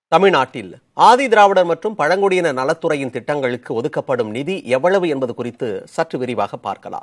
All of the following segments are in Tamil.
தமிழ்நாட்டில் ஆதி திராவிடர் மற்றும் பழங்குடியினர் நலத்துறையின் திட்டங்களுக்கு ஒதுக்கப்படும் நிதி எவ்வளவு என்பது குறித்து சற்று விரிவாக பார்க்கலாம்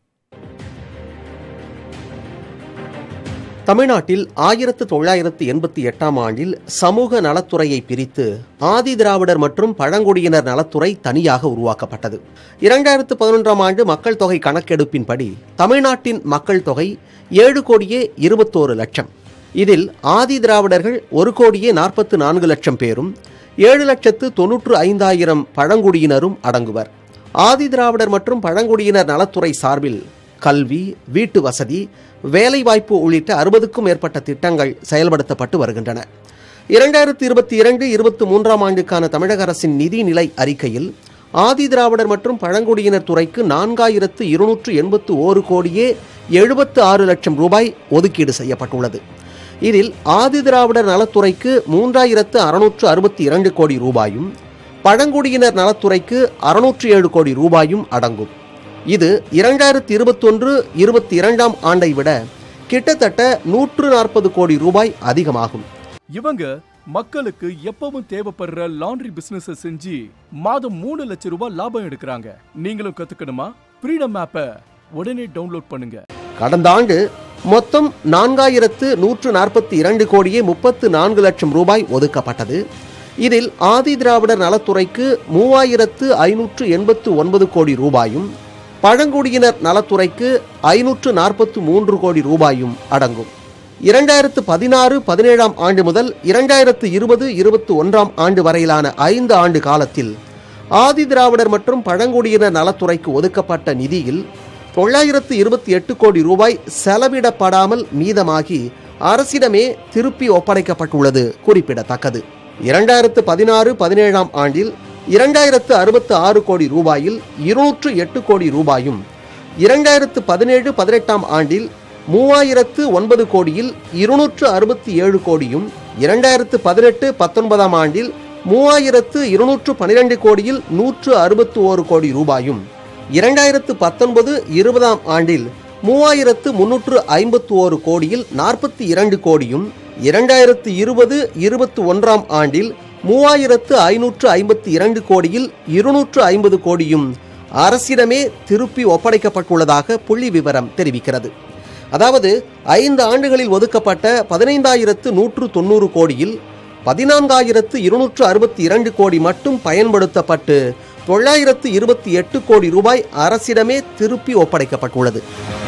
தமிழ்நாட்டில் ஆயிரத்து தொள்ளாயிரத்து எண்பத்தி எட்டாம் ஆண்டில் சமூக நலத்துறையை பிரித்து ஆதி திராவிடர் மற்றும் பழங்குடியினர் நலத்துறை தனியாக உருவாக்கப்பட்டது இரண்டாயிரத்து பதினொன்றாம் ஆண்டு மக்கள் தொகை கணக்கெடுப்பின்படி தமிழ்நாட்டின் மக்கள் தொகை ஏழு கோடியே இருபத்தோரு லட்சம் இதில் ஆதி திராவிடர்கள் ஒரு கோடியே நாற்பத்து நான்கு லட்சம் பேரும் ஏழு லட்சத்து தொன்னூற்று ஐந்தாயிரம் பழங்குடியினரும் அடங்குவர் ஆதி திராவிடர் மற்றும் பழங்குடியினர் நலத்துறை சார்பில் கல்வி வீட்டு வசதி வேலைவாய்ப்பு உள்ளிட்ட அறுபதுக்கும் மேற்பட்ட திட்டங்கள் செயல்படுத்தப்பட்டு வருகின்றன இரண்டாயிரத்தி இருபத்தி இரண்டு இருபத்தி மூன்றாம் ஆண்டுக்கான தமிழக அரசின் நிதிநிலை அறிக்கையில் ஆதி திராவிடர் மற்றும் பழங்குடியினர் துறைக்கு நான்காயிரத்து இருநூற்று எண்பத்து ஓரு கோடியே எழுபத்து ஆறு லட்சம் ரூபாய் ஒதுக்கீடு செய்யப்பட்டுள்ளது இதில் ஆதி திராவிடர் நலத்துறைக்கு மூன்றாயிரத்து அறுநூற்று அறுபத்தி இரண்டு கோடி ரூபாயும் பழங்குடியினர் நலத்துறைக்கு அறுநூற்று ஏழு கோடி ரூபாயும் அடங்கும் இது இரண்டாயிரத்தி இருபத்தொன்று இருபத்தி இரண்டாம் ஆண்டை விட கிட்டத்தட்ட நூற்று நாற்பது கோடி ரூபாய் அதிகமாகும் இவங்க மக்களுக்கு எப்பவும் தேவைப்படுற லாண்ட்ரி பிசினஸ் செஞ்சு மாதம் மூணு லட்சம் ரூபாய் லாபம் எடுக்கிறாங்க நீங்களும் கத்துக்கணுமா ஃப்ரீடம் ஆப்பை உடனே டவுன்லோட் பண்ணுங்க கடந்த ஆண்டு மொத்தம் நான்காயிரத்து நூற்று நாற்பத்தி இரண்டு கோடியே முப்பத்து நான்கு லட்சம் ரூபாய் ஒதுக்கப்பட்டது இதில் ஆதி திராவிடர் நலத்துறைக்கு மூவாயிரத்து ஐநூற்று எண்பத்து ஒன்பது கோடி ரூபாயும் பழங்குடியினர் நலத்துறைக்கு ஐநூற்று நாற்பத்து மூன்று கோடி ரூபாயும் அடங்கும் இரண்டாயிரத்து பதினாறு பதினேழாம் ஆண்டு முதல் இரண்டாயிரத்து இருபது இருபத்தி ஒன்றாம் ஆண்டு வரையிலான ஐந்து ஆண்டு காலத்தில் ஆதி திராவிடர் மற்றும் பழங்குடியினர் நலத்துறைக்கு ஒதுக்கப்பட்ட நிதியில் தொள்ளாயிரத்து இருபத்தி எட்டு கோடி ரூபாய் செலவிடப்படாமல் மீதமாகி அரசிடமே திருப்பி ஒப்படைக்கப்பட்டுள்ளது குறிப்பிடத்தக்கது இரண்டாயிரத்து பதினாறு பதினேழாம் ஆண்டில் இரண்டாயிரத்து அறுபத்து ஆறு கோடி ரூபாயில் இருநூற்று எட்டு கோடி ரூபாயும் இரண்டாயிரத்து பதினேழு பதினெட்டாம் ஆண்டில் மூவாயிரத்து ஒன்பது கோடியில் இருநூற்று அறுபத்தி ஏழு கோடியும் இரண்டாயிரத்து பதினெட்டு பத்தொன்பதாம் ஆண்டில் மூவாயிரத்து இருநூற்று பனிரெண்டு கோடியில் நூற்று அறுபத்து ஓரு கோடி ரூபாயும் இரண்டாயிரத்து பத்தொன்பது இருபதாம் ஆண்டில் மூவாயிரத்து முன்னூற்று ஐம்பத்து ஓரு கோடியில் நாற்பத்தி இரண்டு கோடியும் இரண்டாயிரத்து இருபது இருபத்தி ஒன்றாம் ஆண்டில் மூவாயிரத்து ஐநூற்று ஐம்பத்தி இரண்டு கோடியில் இருநூற்று ஐம்பது கோடியும் அரசிடமே திருப்பி ஒப்படைக்கப்பட்டுள்ளதாக புள்ளி விவரம் தெரிவிக்கிறது அதாவது ஐந்து ஆண்டுகளில் ஒதுக்கப்பட்ட பதினைந்தாயிரத்து நூற்று தொண்ணூறு கோடியில் பதினான்காயிரத்து இருநூற்று அறுபத்தி இரண்டு கோடி மட்டும் பயன்படுத்தப்பட்டு தொள்ளாயிரத்து இருபத்தி எட்டு கோடி ரூபாய் அரசிடமே திருப்பி ஒப்படைக்கப்பட்டுள்ளது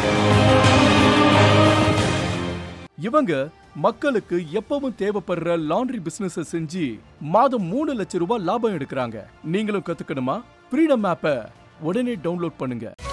இவங்க மக்களுக்கு எப்பவும் தேவைப்படுற லாண்ட்ரி பிசினஸ் செஞ்சு மாதம் மூணு லட்சம் ரூபாய் லாபம் எடுக்கிறாங்க நீங்களும் கத்துக்கணுமா ஃப்ரீடம் ஆப்பை உடனே டவுன்லோட் பண்ணுங்க